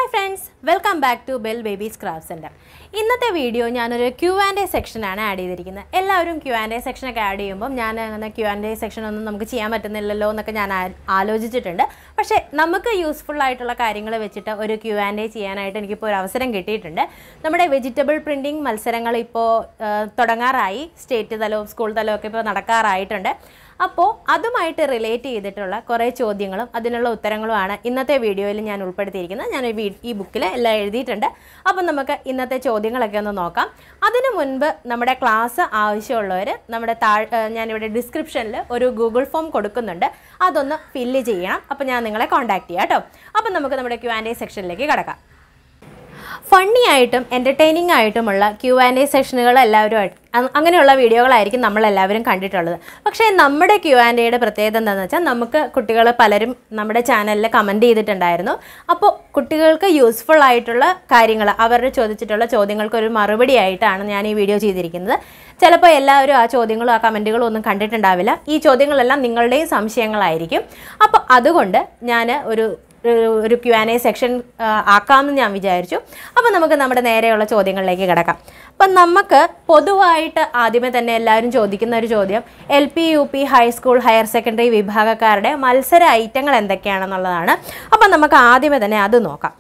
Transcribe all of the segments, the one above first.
hi friends welcome back to bell babies craft centre ഇന്നത്തെ video ഞാനൊരു Q and A സെക്ഷനാണ് add ചെയ്തിരിക്കുന്നത് എല്ലാവരും ക്യൂ ആൻഡ് എ സെക്ഷനൊക്കെ ആഡ് ചെയ്യുമ്പോൾ ഞാൻ അങ്ങനെ ക്യൂ ആൻഡ് എ സെക്ഷൻ ഒന്നും നമുക്ക് ചെയ്യാൻ പറ്റുന്നില്ലല്ലോ എന്നൊക്കെ ഞാൻ ആ- ആലോചിച്ചിട്ടുണ്ട് പക്ഷേ നമുക്ക് യൂസ്ഫുൾ ആയിട്ടുള്ള കാര്യങ്ങൾ വെച്ചിട്ട് ഒരു ക്യൂ ആൻഡ് എ ചെയ്യാനായിട്ട് എനിക്കിപ്പോൾ ഒരു അവസരം കിട്ടിയിട്ടുണ്ട് നമ്മുടെ വെജിറ്റബിൾ പ്രിൻറ്റിംഗ് മത്സരങ്ങൾ ഇപ്പോൾ തുടങ്ങാറായി സ്റ്റേറ്റ് തലവും സ്കൂൾ തലവും ഒക്കെ ഇപ്പോൾ നടക്കാറായിട്ടുണ്ട് അപ്പോൾ അതുമായിട്ട് റിലേറ്റ് ചെയ്തിട്ടുള്ള കുറേ ചോദ്യങ്ങളും അതിനുള്ള ഉത്തരങ്ങളുമാണ് ഇന്നത്തെ വീഡിയോയിൽ ഞാൻ ഉൾപ്പെടുത്തിയിരിക്കുന്നത് ഞാൻ ഈ വീ- ഈ ബുക്കിൽ എല്ലാം എഴുതിയിട്ടുണ്ട് അപ്പം നമുക്ക് ഇന്നത്തെ ചോദ്യങ്ങളൊക്കെ ഒന്ന് നോക്കാം അതിനു മുൻപ് നമ്മുടെ ക്ലാസ് ആവശ്യമുള്ളവർ നമ്മുടെ താഴ് ഏഹ് ഞാനിവിടെ ഡിസ്ക്രിപ്ഷനിൽ ഒരു ഗൂഗിൾ ഫോം കൊടുക്കുന്നുണ്ട് അതൊന്ന് ഫില്ല് ചെയ്യണം അപ്പോൾ ഞാൻ നിങ്ങളെ കോൺടാക്ട് ചെയ്യാം കേട്ടോ അപ്പം നമുക്ക് നമ്മുടെ ക്യു ആൻഡ് എ സെക്ഷനിലേക്ക് കിടക്കാം ഫണ്ണി ആയിട്ടും എൻ്റർടൈനിങ് ആയിട്ടുമുള്ള ക്യു ആൻഡ് എ സെഷനുകൾ എല്ലാവരും ആയിട്ട് അ- അങ്ങനെയുള്ള വീഡിയോകളായിരിക്കും നമ്മളെല്ലാവരും കണ്ടിട്ടുള്ളത് പക്ഷേ നമ്മുടെ ക്യു ആൻഡ് എയുടെ പ്രത്യേകത എന്താണെന്ന് വെച്ചാൽ നമുക്ക് കുട്ടികൾ പലരും നമ്മുടെ ചാനലിൽ കമൻറ്റ് ചെയ്തിട്ടുണ്ടായിരുന്നു അപ്പോൾ കുട്ടികൾക്ക് യൂസ്ഫുൾ ആയിട്ടുള്ള കാര്യങ്ങൾ അവരുടെ ചോദിച്ചിട്ടുള്ള ചോദ്യങ്ങൾക്ക് ഒരു മറുപടി ആയിട്ടാണ് ഞാൻ ഈ വീഡിയോ ചെയ്തിരിക്കുന്നത് ചിലപ്പോൾ എല്ലാവരും ആ ചോദ്യങ്ങളും ആ കമൻറ്റുകളും ഒന്നും കണ്ടിട്ടുണ്ടാവില്ല ഈ ചോദ്യങ്ങളെല്ലാം നിങ്ങളുടെയും സംശയങ്ങളായിരിക്കും അപ്പോൾ അതുകൊണ്ട് ഞാൻ ഒരു ഒരു- ഒരു ക്യു ആൻ എ സെക്ഷൻ ആക്കാമെന്ന് ഞാൻ വിചാരിച്ചു അപ്പോൾ നമുക്ക് നമ്മുടെ നേരെയുള്ള ചോദ്യങ്ങളിലേക്ക് കിടക്കാം അപ്പം നമുക്ക് പൊതുവായിട്ട് ആദ്യമേ തന്നെ എല്ലാവരും ചോദിക്കുന്ന ഒരു ചോദ്യം L P U P high school higher secondary വിഭാഗക്കാരുടെ മത്സര ഐറ്റങ്ങൾ എന്തൊക്കെയാണെന്നുള്ളതാണ് അപ്പം നമുക്ക് ആദ്യമേ തന്നെ അത് നോക്കാം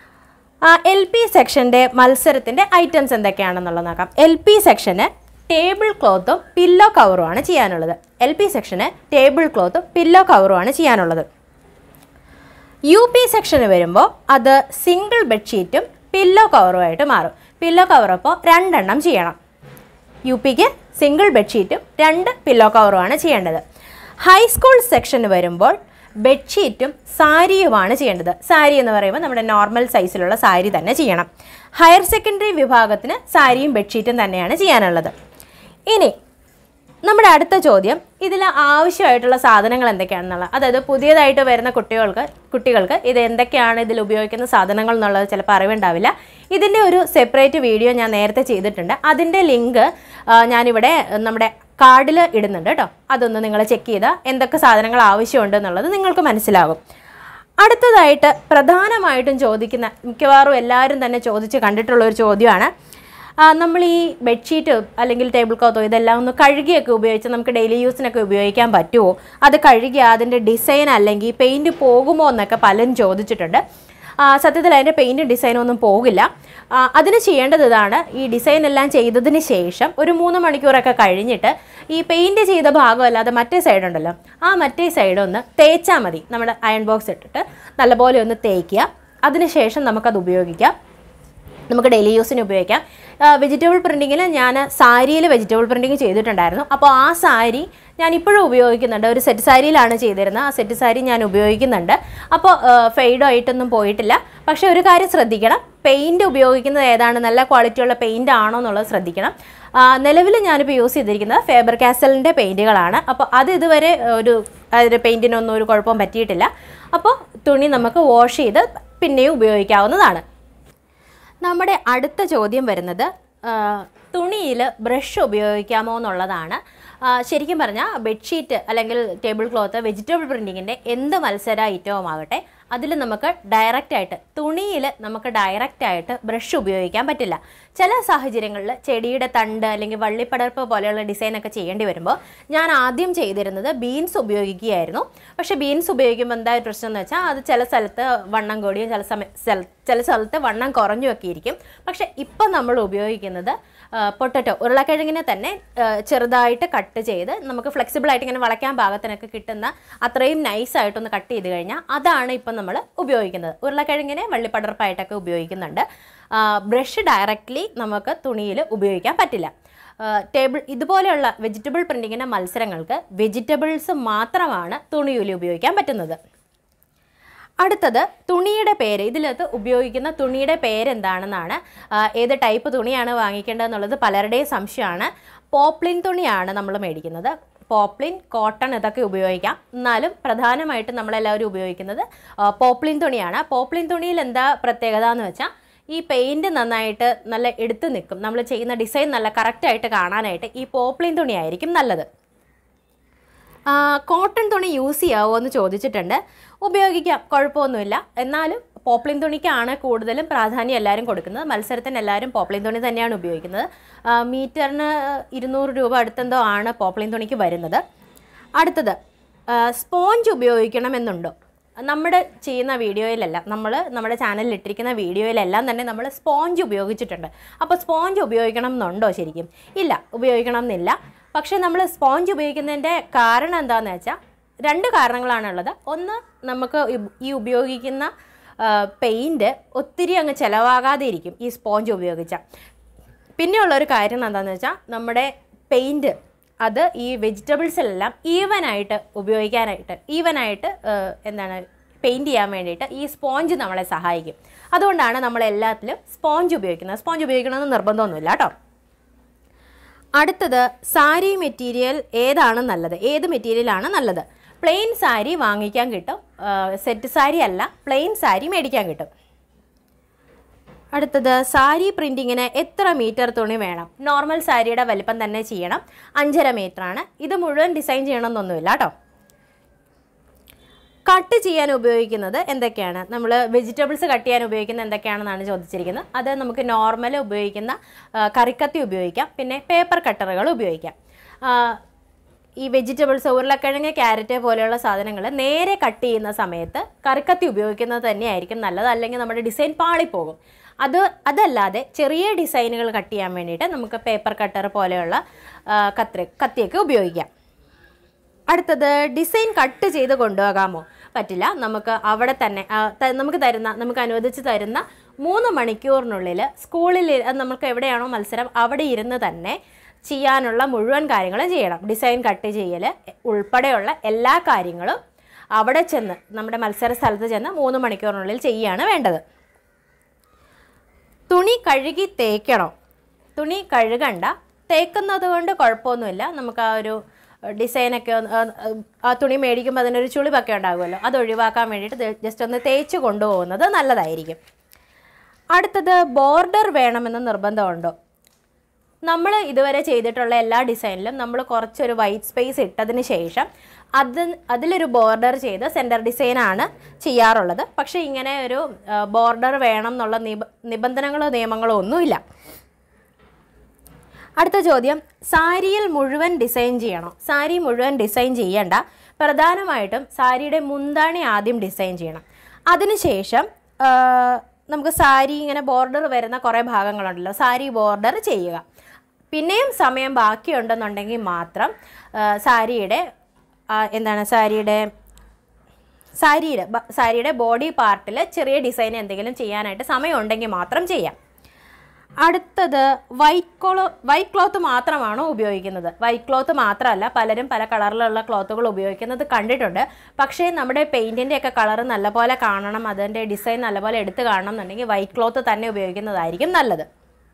എൽ പി സെക്ഷൻ്റെ മത്സരത്തിൻ്റെ ഐറ്റംസ് എന്തൊക്കെയാണെന്നുള്ളത് നോക്കാം എൽ പി സെക്ഷന് ടേബിൾ ക്ലോത്തും പില്ലോ കവറുമാണ് ചെയ്യാനുള്ളത് എൽ പി സെക്ഷന് ടേബിൾ ക്ലോത്തും പില്ലോ കവറുമാണ് ചെയ്യാനുള്ളത് യു പി സെക്ഷന് വരുമ്പോൾ അത് സിംഗിൾ ബെഡ്ഷീറ്റും പില്ലോ കവറുമായിട്ട് മാറും പില്ലോ കവർ അപ്പോൾ രണ്ടെണ്ണം ചെയ്യണം യു പിക്ക് സിംഗിൾ ബെഡ്ഷീറ്റും രണ്ട് പില്ലോ കവറുമാണ് ചെയ്യേണ്ടത് ഹൈസ്കൂൾ സെക്ഷന് വരുമ്പോൾ ബെഡ്ഷീറ്റും സാരിയുമാണ് ചെയ്യേണ്ടത് സാരി എന്ന് പറയുമ്പോൾ നമ്മുടെ നോർമൽ സൈസിലുള്ള സാരി തന്നെ ചെയ്യണം ഹയർ സെക്കൻഡറി വിഭാഗത്തിന് സാരിയും ബെഡ്ഷീറ്റും തന്നെയാണ് ചെയ്യാനുള്ളത് ഇനി നമ്മുടെ അടുത്ത ചോദ്യം ഇതിൽ ആവശ്യമായിട്ടുള്ള സാധനങ്ങൾ എന്തൊക്കെയാണെന്നുള്ള അതായത് പുതിയതായിട്ട് വരുന്ന കുട്ടികൾക്ക് കുട്ടികൾക്ക് ഇത് എന്തൊക്കെയാണ് ഇതിൽ ഉപയോഗിക്കുന്ന സാധനങ്ങൾ എന്നുള്ളത് ചിലപ്പോൾ അറിവുണ്ടാവില്ല ഇതിൻ്റെ ഒരു സെപ്പറേറ്റ് വീഡിയോ ഞാൻ നേരത്തെ ചെയ്തിട്ടുണ്ട് അതിൻ്റെ ലിങ്ക് ഞാനിവിടെ നമ്മുടെ കാർഡിൽ ഇടുന്നുണ്ട് കേട്ടോ അതൊന്ന് നിങ്ങൾ ചെക്ക് ചെയ്താൽ എന്തൊക്കെ സാധനങ്ങൾ ആവശ്യമുണ്ട് എന്നുള്ളത് നിങ്ങൾക്ക് മനസ്സിലാകും അടുത്തതായിട്ട് പ്രധാനമായിട്ടും ചോദിക്കുന്ന മിക്കവാറും എല്ലാവരും തന്നെ ചോദിച്ച് കണ്ടിട്ടുള്ള ഒരു ചോദ്യമാണ് ആ, നമ്മൾ ഈ ബെഡ്ഷീറ്റ് അല്ലെങ്കിൽ ടേബിൾ ക്ലോത്തോ ഇതെല്ലാം ഒന്ന് കഴുകിയൊക്കെ ഉപയോഗിച്ച് നമുക്ക് ഡെയിലി യൂസിനൊക്കെ ഉപയോഗിക്കാൻ പറ്റുമോ അത് കഴുകി അതിൻ്റെ ഡിസൈൻ അല്ലെങ്കിൽ പെയിൻറ് പോകുമോ എന്നൊക്കെ പലരും ചോദിച്ചിട്ടുണ്ട് ആ, സത്യത്തിൽ അതിൻ്റെ പെയിൻറ്റും ഡിസൈനും ഒന്നും പോകില്ല ആ, അതിന് ചെയ്യേണ്ടത് ഇതാണ് ഈ ഡിസൈൻ എല്ലാം ചെയ്തതിന് ശേഷം ഒരു മൂന്ന് മണിക്കൂറൊക്കെ കഴിഞ്ഞിട്ട് ഈ പെയിൻറ് ചെയ്ത ഭാഗം അല്ലാതെ മറ്റേ സൈഡ് ഉണ്ടല്ലോ ആ മറ്റേ സൈഡ് ഒന്ന് തേച്ചാൽ മതി നമ്മുടെ അയൺ ബോക്സ് ഇട്ടിട്ട് നല്ലപോലെ ഒന്ന് തേക്കുക അതിനുശേഷം നമുക്കത് ഉപയോഗിക്കാം നമുക്ക് ഡെയിലി യൂസിന് ഉപയോഗിക്കാം വെജിറ്റബിൾ പ്രിൻറ്റിങ്ങിൽ ഞാൻ സാരിയിൽ വെജിറ്റബിൾ പ്രിൻറ്റിങ് ചെയ്തിട്ടുണ്ടായിരുന്നു അപ്പോൾ ആ സാരി ഞാൻ ഇപ്പോഴും ഉപയോഗിക്കുന്നുണ്ട് ഒരു സെറ്റ് സാരിയിലാണ് ചെയ്തിരുന്നത് ആ സെറ്റ് സാരി ഞാൻ ഉപയോഗിക്കുന്നുണ്ട് അപ്പോൾ ഫെയ്ഡോ ആയിട്ടൊന്നും പോയിട്ടില്ല പക്ഷേ ഒരു കാര്യം ശ്രദ്ധിക്കണം പെയിൻറ് ഉപയോഗിക്കുന്നത് ഏതാണ് നല്ല ക്വാളിറ്റിയുള്ള പെയിൻ്റ് ആണോ എന്നുള്ളത് ശ്രദ്ധിക്കണം നിലവിൽ ഞാനിപ്പോൾ യൂസ് ചെയ്തിരിക്കുന്നത് ഫേബർ കാസലിൻ്റെ പെയിൻറ്റുകളാണ് അപ്പോൾ അത് ഇതുവരെ ഒരു അതിൻ്റെ പെയിൻറ്റിനൊന്നും ഒരു കുഴപ്പവും പറ്റിയിട്ടില്ല അപ്പോൾ തുണി നമുക്ക് വാഷ് ചെയ്ത് പിന്നെയും ഉപയോഗിക്കാവുന്നതാണ് നമ്മുടെ അടുത്ത ചോദ്യം വരുന്നത് തുണിയിൽ ബ്രഷ് ഉപയോഗിക്കാമോ എന്നുള്ളതാണ് ആ, ശരിക്കും പറഞ്ഞാൽ ബെഡ്ഷീറ്റ് അല്ലെങ്കിൽ ടേബിൾ ക്ലോത്ത് വെജിറ്റബിൾ പ്രിൻറ്റിങ്ങിൻ്റെ എന്ത് മത്സര ഐറ്റവും ആകട്ടെ അതിൽ നമുക്ക് ഡയറക്റ്റ് ആയിട്ട് തുണിയിൽ നമുക്ക് ഡയറക്റ്റ് ആയിട്ട് ബ്രഷ് ഉപയോഗിക്കാൻ പറ്റില്ല ചില സാഹചര്യങ്ങളിൽ ചെടിയുടെ തണ്ട് അല്ലെങ്കിൽ വള്ളിപ്പടർപ്പ് പോലെയുള്ള ഡിസൈൻ ഒക്കെ ചെയ്യേണ്ടി വരുമ്പോൾ ഞാൻ ആദ്യം ചെയ്തിരുന്നത് ബീൻസ് ഉപയോഗിക്കുകയായിരുന്നു പക്ഷേ ബീൻസ് ഉപയോഗിക്കുമ്പോൾ എന്താ ഒരു പ്രശ്നം എന്ന് വെച്ചാൽ അത് ചില സ്ഥലത്ത് വണ്ണം കൂടിയും ചില സമയ സ്ഥല- ചില സ്ഥലത്ത് വണ്ണം കുറഞ്ഞും ഒക്കെ ഇരിക്കും പക്ഷേ ഇപ്പം നമ്മൾ ഉപയോഗിക്കുന്നത് പൊട്ടറ്റോ ഉരുളക്കിഴങ്ങിനെ തന്നെ ആ, ചെറുതായിട്ട് കട്ട് ചെയ്ത് നമുക്ക് ഫ്ലെക്സിബിൾ ആയിട്ട് ഇങ്ങനെ വളയ്ക്കാൻ പാകത്തിനൊക്കെ കിട്ടുന്ന അത്രയും നൈസായിട്ടൊന്ന് കട്ട് ചെയ്ത് കഴിഞ്ഞാൽ അതാണ് ഇപ്പം നമ്മൾ ഉപയോഗിക്കുന്നത് ഉരുളക്കിഴങ്ങിനെ വള്ളിപ്പടർപ്പായിട്ടൊക്കെ ഉപയോഗിക്കുന്നുണ്ട് ബ്രഷ് ഡയറക്റ്റ്ലി നമുക്ക് തുണിയിൽ ഉപയോഗിക്കാൻ പറ്റില്ല ടേബിൾ ഇതുപോലെയുള്ള വെജിറ്റബിൾ പ്രിൻറ്റിങ്ങിൻ്റെ മത്സരങ്ങൾക്ക് വെജിറ്റബിൾസ് മാത്രമാണ് തുണിയിൽ ഉപയോഗിക്കാൻ പറ്റുന്നത് അടുത്തത് തുണിയുടെ പേര് ഇതിനകത്ത് ഉപയോഗിക്കുന്ന തുണിയുടെ പേര് എന്താണെന്നാണ് ആ, ഏത് ടൈപ്പ് തുണിയാണ് വാങ്ങിക്കേണ്ടതെന്നുള്ളത് പലരുടെയും സംശയമാണ് പോപ്ലിൻ തുണിയാണ് നമ്മൾ മേടിക്കുന്നത് പോപ്ലിൻ കോട്ടൺ ഇതൊക്കെ ഉപയോഗിക്കാം എന്നാലും പ്രധാനമായിട്ടും നമ്മളെല്ലാവരും ഉപയോഗിക്കുന്നത് ആ, പോപ്ലിൻ തുണിയാണ് പോപ്ലിൻ തുണിയിൽ എന്താ പ്രത്യേകത എന്ന് വെച്ചാൽ ഈ പെയിൻറ് നന്നായിട്ട് നല്ല എടുത്ത് നിൽക്കും നമ്മൾ ചെയ്യുന്ന ഡിസൈൻ നല്ല കറക്റ്റായിട്ട് കാണാനായിട്ട് ഈ പോപ്ലിൻ തുണിയായിരിക്കും നല്ലത് കോട്ടൺ തുണി യൂസ് ചെയ്യാവോ എന്ന് ചോദിച്ചിട്ടുണ്ട് ഉപയോഗിക്കാം കുഴപ്പമൊന്നുമില്ല എന്നാലും പോപ്ലിൻ തുണിക്കാണ് കൂടുതലും പ്രാധാന്യം എല്ലാവരും കൊടുക്കുന്നത് മത്സരത്തിന് എല്ലാവരും പോപ്ലിൻ തുണി തന്നെയാണ് ഉപയോഗിക്കുന്നത് ആ, മീറ്ററിന് ഇരുന്നൂറ് രൂപ അടുത്തെന്തോ ആണ് പോപ്ലിൻ തുണിക്ക് വരുന്നത് അടുത്തത് ആ, സ്പോഞ്ച് ഉപയോഗിക്കണമെന്നുണ്ടോ നമ്മുടെ ചെയ്യുന്ന വീഡിയോയിലെല്ലാം നമ്മൾ നമ്മുടെ ചാനലിൽ ഇട്ടിരിക്കുന്ന വീഡിയോയിലെല്ലാം തന്നെ നമ്മൾ സ്പോഞ്ച് ഉപയോഗിച്ചിട്ടുണ്ട് അപ്പോൾ സ്പോഞ്ച് ഉപയോഗിക്കണം എന്നുണ്ടോ ശരിക്കും ഇല്ല ഉപയോഗിക്കണം എന്നില്ല പക്ഷേ നമ്മൾ സ്പോഞ്ച് ഉപയോഗിക്കുന്നതിൻ്റെ കാരണം എന്താണെന്ന് വെച്ചാൽ രണ്ട് കാരണങ്ങളാണുള്ളത് ഒന്ന് നമുക്ക് ഈ- ഈ ഉപയോഗിക്കുന്ന പെയിൻറ്റ് ഒത്തിരി അങ്ങ് ചിലവാകാതെ ഇരിക്കും ഈ സ്പോഞ്ച് ഉപയോഗിച്ചാൽ പിന്നെയുള്ള ഒരു കാര്യം എന്താണെന്ന് വെച്ചാൽ നമ്മുടെ പെയിൻറ്റ് അത് ഈ വെജിറ്റബിൾസിലെല്ലാം ഈവനായിട്ട് ഉപയോഗിക്കാനായിട്ട് ഈവനായിട്ട് എന്താണ് പെയിൻറ്റ് ചെയ്യാൻ വേണ്ടിയിട്ട് ഈ സ്പോഞ്ച് നമ്മളെ സഹായിക്കും അതുകൊണ്ടാണ് നമ്മൾ എല്ലാത്തിലും സ്പോഞ്ച് ഉപയോഗിക്കുന്നത് സ്പോഞ്ച് ഉപയോഗിക്കണമെന്ന് നിർബന്ധമൊന്നുമില്ല കേട്ടോ അടുത്തത് സാരി മെറ്റീരിയൽ ഏതാണ് നല്ലത് ഏത് മെറ്റീരിയലാണ് നല്ലത് പ്ലെയിൻ സാരി വാങ്ങിക്കാൻ കിട്ടും സെറ്റ് സാരി അല്ല പ്ലെയിൻ സാരി മേടിക്കാൻ കിട്ടും അടുത്തത് സാരി പ്രിൻറ്റിങ്ങിന് എത്ര മീറ്റർ തുണി വേണം നോർമൽ സാരിയുടെ വലിപ്പം തന്നെ ചെയ്യണം അഞ്ചര മീറ്റർ ആണ് ഇത് മുഴുവൻ ഡിസൈൻ ചെയ്യണമെന്നൊന്നുമില്ല കേട്ടോ കട്ട് ചെയ്യാൻ ഉപയോഗിക്കുന്നത് എന്തൊക്കെയാണ് നമ്മൾ വെജിറ്റബിൾസ് കട്ട് ചെയ്യാൻ ഉപയോഗിക്കുന്നത് എന്തൊക്കെയാണെന്നാണ് ചോദിച്ചിരിക്കുന്നത് അത് നമുക്ക് നോർമൽ ഉപയോഗിക്കുന്ന ആ, കറിക്കത്തി ഉപയോഗിക്കാം പിന്നെ പേപ്പർ കട്ടറുകൾ ഉപയോഗിക്കാം ആ, ഈ വെജിറ്റബിൾസ് ഉരുളക്കിഴങ്ങ് ക്യാരറ്റ് പോലെയുള്ള സാധനങ്ങൾ നേരെ കട്ട് ചെയ്യുന്ന സമയത്ത് കറിക്കത്തി ഉപയോഗിക്കുന്നത് തന്നെയായിരിക്കും നല്ലത് അല്ലെങ്കിൽ നമ്മുടെ ഡിസൈൻ പാളിപ്പോകും അത് അതല്ലാതെ ചെറിയ ഡിസൈനുകൾ കട്ട് ചെയ്യാൻ വേണ്ടിയിട്ട് നമുക്ക് പേപ്പർ കട്ടർ പോലെയുള്ള ആ, കത്രി കത്തിയൊക്കെ ഉപയോഗിക്കാം അടുത്തത് ഡിസൈൻ കട്ട് ചെയ്ത് കൊണ്ടുപോകാമോ പറ്റില്ല നമുക്ക് അവിടെ തന്നെ ആ, ത- നമുക്ക് തരുന്ന നമുക്ക് അനുവദിച്ച് തരുന്ന മൂന്ന് മണിക്കൂറിനുള്ളിൽ സ്കൂളിൽ ഇ- അത് നമുക്ക് എവിടെയാണോ മത്സരം അവിടെ ഇരുന്ന് തന്നെ ചെയ്യാനുള്ള മുഴുവൻ കാര്യങ്ങളും ചെയ്യണം ഡിസൈൻ കട്ട് ചെയ്യൽ ഉൾപ്പെടെയുള്ള എല്ലാ കാര്യങ്ങളും അവിടെ ചെന്ന് നമ്മുടെ മത്സര സ്ഥലത്ത് ചെന്ന് മൂന്ന് മണിക്കൂറിനുള്ളിൽ ചെയ്യുകയാണ് വേണ്ടത് തുണി കഴുകി തേക്കണോ തുണി കഴുകണ്ട തേക്കുന്നത് കൊണ്ട് കുഴപ്പമൊന്നുമില്ല നമുക്ക് ആ ഒരു ഡിസൈനൊക്കെ ഒന്ന് ആ, ആ തുണി മേടിക്കുമ്പോൾ അതിനൊരു ചുളിവൊക്കെ ഉണ്ടാകുമല്ലോ അത് ഒഴിവാക്കാൻ വേണ്ടിയിട്ട് ജസ്റ്റ് ഒന്ന് തേച്ച് കൊണ്ടുപോകുന്നത് നല്ലതായിരിക്കും അടുത്തത് ബോർഡർ വേണമെന്ന് നിർബന്ധമുണ്ടോ നമ്മൾ ഇതുവരെ ചെയ്തിട്ടുള്ള എല്ലാ ഡിസൈനിലും നമ്മൾ കുറച്ചൊരു വൈറ്റ് സ്പേസ് ഇട്ടതിന് ശേഷം അത് അതിലൊരു ബോർഡർ ചെയ്ത് സെൻറ്റർ ഡിസൈനാണ് ചെയ്യാറുള്ളത് പക്ഷേ ഇങ്ങനെ ഒരു ബോർഡർ വേണം എന്നുള്ള നിബ നിബന്ധനകളോ നിയമങ്ങളോ ഒന്നുമില്ല അടുത്ത ചോദ്യം സാരിയിൽ മുഴുവൻ ഡിസൈൻ ചെയ്യണോ സാരി മുഴുവൻ ഡിസൈൻ ചെയ്യണ്ട പ്രധാനമായിട്ടും സാരിയുടെ മുന്താണി ആദ്യം ഡിസൈൻ ചെയ്യണം അതിനുശേഷം ആ, നമുക്ക് സാരി ഇങ്ങനെ ബോർഡർ വരുന്ന കുറേ ഭാഗങ്ങളുണ്ടല്ലോ സാരി ബോർഡർ ചെയ്യുക പിന്നെയും സമയം ബാക്കിയുണ്ടെന്നുണ്ടെങ്കിൽ മാത്രം ആ, സാരിയുടെ ആ, എന്താണ് സാരിയുടെ സാരിയുടെ ബ- സാരിയുടെ ബോഡി പാർട്ടിൽ ചെറിയ ഡിസൈൻ എന്തെങ്കിലും ചെയ്യാനായിട്ട് സമയമുണ്ടെങ്കിൽ മാത്രം ചെയ്യാം അടുത്തത് വൈറ്റ് ക്ലോ വൈറ്റ് ക്ലോത്ത് മാത്രമാണോ ഉപയോഗിക്കുന്നത് വൈറ്റ് ക്ലോത്ത് മാത്രമല്ല പലരും പല കളറിലുള്ള ക്ലോത്തുകൾ ഉപയോഗിക്കുന്നത് കണ്ടിട്ടുണ്ട് പക്ഷേ നമ്മുടെ പെയിൻറ്റിൻ്റെ ഒക്കെ കളർ നല്ലപോലെ കാണണം അതിൻ്റെ ഡിസൈൻ നല്ലപോലെ എടുത്ത് കാണണം എന്നുണ്ടെങ്കിൽ വൈറ്റ് ക്ലോത്ത് തന്നെ ഉപയോഗിക്കുന്നതായിരിക്കും നല്ലത്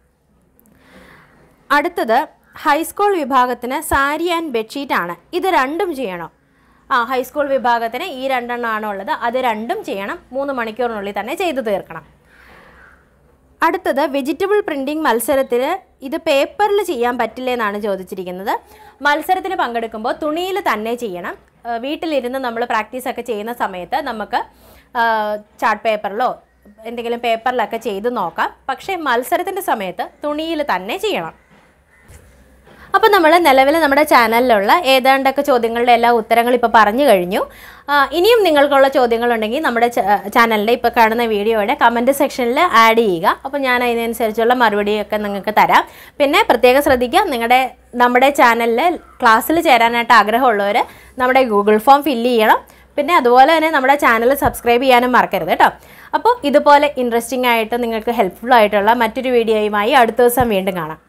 അടുത്തത് ഹൈസ്കൂൾ വിഭാഗത്തിന് സാരി ആൻഡ് ബെഡ്ഷീറ്റ് ആണ് ഇത് രണ്ടും ചെയ്യണം ആ ഹൈസ്കൂൾ വിഭാഗത്തിന് ഈ രണ്ടെണ്ണമാണ് ഉള്ളത് അത് രണ്ടും ചെയ്യണം മൂന്ന് മണിക്കൂറിനുള്ളിൽ തന്നെ ചെയ്തു തീർക്കണം അടുത്തത് വെജിറ്റബിൾ പ്രിൻറ്റിംഗ് മത്സരത്തിൽ ഇത് പേപ്പറിൽ ചെയ്യാൻ പറ്റില്ല എന്നാണ് ചോദിച്ചിരിക്കുന്നത് മത്സരത്തിന് പങ്കെടുക്കുമ്പോൾ തുണിയിൽ തന്നെ ചെയ്യണം ആ, വീട്ടിലിരുന്ന് നമ്മൾ പ്രാക്ടീസ് ഒക്കെ ചെയ്യുന്ന സമയത്ത് നമുക്ക് ചാർട്ട് പേപ്പറിലോ എന്തെങ്കിലും പേപ്പറിലൊക്കെ ചെയ്ത് നോക്കാം പക്ഷേ മത്സരത്തിൻ്റെ സമയത്ത് തുണിയിൽ തന്നെ ചെയ്യണം അപ്പോൾ നമ്മൾ നിലവിൽ നമ്മുടെ ചാനലിലുള്ള ഏതാണ്ടൊക്കെ ചോദ്യങ്ങളുടെ എല്ലാ ഉത്തരങ്ങൾ ഇപ്പോൾ പറഞ്ഞു കഴിഞ്ഞു ആ, ഇനിയും നിങ്ങൾക്കുള്ള ചോദ്യങ്ങളുണ്ടെങ്കിൽ നമ്മുടെ ചാനലിൻ്റെ ഇപ്പോൾ കാണുന്ന വീഡിയോയുടെ കമൻറ്റ് സെക്ഷനിൽ ആഡ് ചെയ്യുക അപ്പോൾ ഞാൻ അതിനനുസരിച്ചുള്ള മറുപടിയൊക്കെ നിങ്ങൾക്ക് തരാം പിന്നെ പ്രത്യേകം ശ്രദ്ധിക്കുക നിങ്ങളുടെ നമ്മുടെ ചാനലിൽ ക്ലാസ്സിൽ ചേരാനായിട്ട് ആഗ്രഹമുള്ളവർ നമ്മുടെ ഗൂഗിൾ ഫോം ഫില്ല് ചെയ്യണം പിന്നെ അതുപോലെ തന്നെ നമ്മുടെ ചാനൽ സബ്സ്ക്രൈബ് ചെയ്യാനും മറക്കരുത് കേട്ടോ അപ്പോൾ ഇതുപോലെ ഇൻട്രസ്റ്റിംഗ് ആയിട്ട് നിങ്ങൾക്ക് ഹെൽപ്ഫുൾ ആയിട്ടുള്ള മറ്റൊരു വീഡിയോയുമായി അടുത്ത ദിവസം വീണ്ടും കാണാം